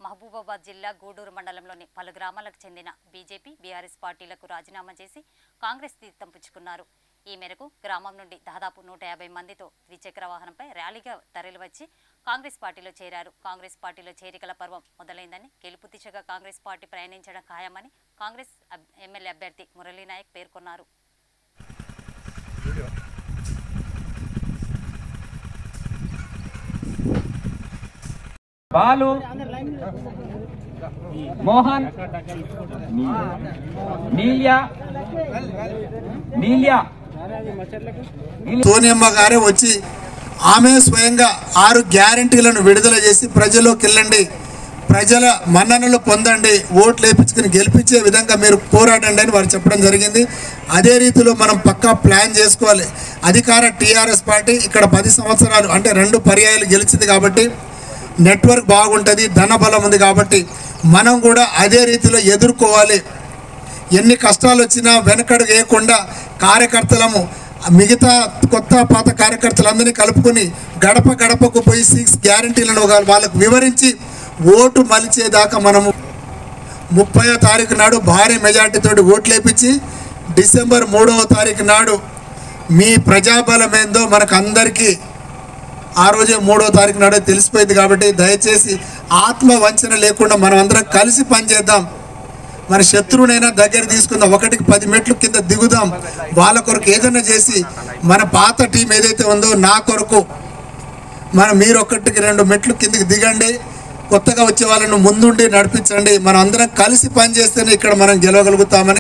మహబూబాబాద్ జిల్లా గూడూరు మండలంలోని పలు గ్రామాలకు చెందిన బీజేపీ బీఆర్ఎస్ పార్టీలకు రాజీనామా చేసి కాంగ్రెస్ తీర్థం పుచ్చుకున్నారు ఈ మేరకు గ్రామం నుండి దాదాపు నూట యాభై మందితో ద్విచక్ర వాహనంపై ర్యాలీగా తరలివచ్చి కాంగ్రెస్ పార్టీలో చేరారు కాంగ్రెస్ పార్టీలో చేరికల పర్వం మొదలైందని గెలుపు దిశగా కాంగ్రెస్ పార్టీ ప్రయాణించడం ఖాయమని కాంగ్రెస్ అబ్- ఎమ్మెల్యే అభ్యర్థి మురళీనాయక్ పేర్కొన్నారు బాలు మోహన్ నీల్యా నీల్యా సోనియమ్మ గారే వచ్చి ఆమె స్వయంగా ఆరు గ్యారంటీలను విడుదల చేసి ప్రజల్లోకి వెళ్ళండి ప్రజల మన్ననలు పొందండి ఓట్లు వేపించుకుని గెలిపించే విధంగా మీరు పోరాడండి అని వారు చెప్పడం జరిగింది అదే రీతిలో మనం పక్కా ప్లాన్ చేసుకోవాలి అధికార టీఆర్ఎస్ పార్టీ ఇక్కడ పది సంవత్సరాలు అంటే రెండు పర్యాయాలు గెలిచింది కాబట్టి నెట్వర్క్ బాగుంటుంది ధనబలం ఉంది కాబట్టి మనం కూడా అదే రీతిలో ఎదుర్కోవాలి ఎన్ని కష్టాలు వచ్చినా వెనకడు వేయకుండా కార్యకర్తలము మిగతా కొత్త పాత కార్యకర్తలందరినీ కలుపుకొని గడప గడపకు పోయి సిక్స్ గ్యారంటీలను ఒక- వాళ్ళకు వివరించి ఓటు మలిచేదాకా మనము ముప్పయో తారీఖు నాడు భారీ మెజార్టీతోటి ఓట్లు వేపించి డిసెంబర్ మూడవ తారీఖు నాడు మీ ప్రజాబలం ఏందో మనకు అందరికీ ఆ రోజే మూడో తారీఖు నాడే తెలిసిపోయింది కాబట్టి దయచేసి ఆత్మ వంచన లేకుండా మనం అందరం కలిసి పనిచేద్దాం మన శత్రువునైనా దగ్గర తీసుకుందాం ఒకటికి పది మెట్లు కింద దిగుదాం వాళ్ళ కొరకు ఏదైనా చేసి మన పాత టీం ఏదైతే ఉందో నా కొరకు మన మీరు ఒకటికి రెండు మెట్లు కిందికి దిగండి కొత్తగా వచ్చే వాళ్ళను ముందుండి నడిపించండి మనం అందరం కలిసి పనిచేస్తేనే ఇక్కడ మనం గెలవగలుగుతామని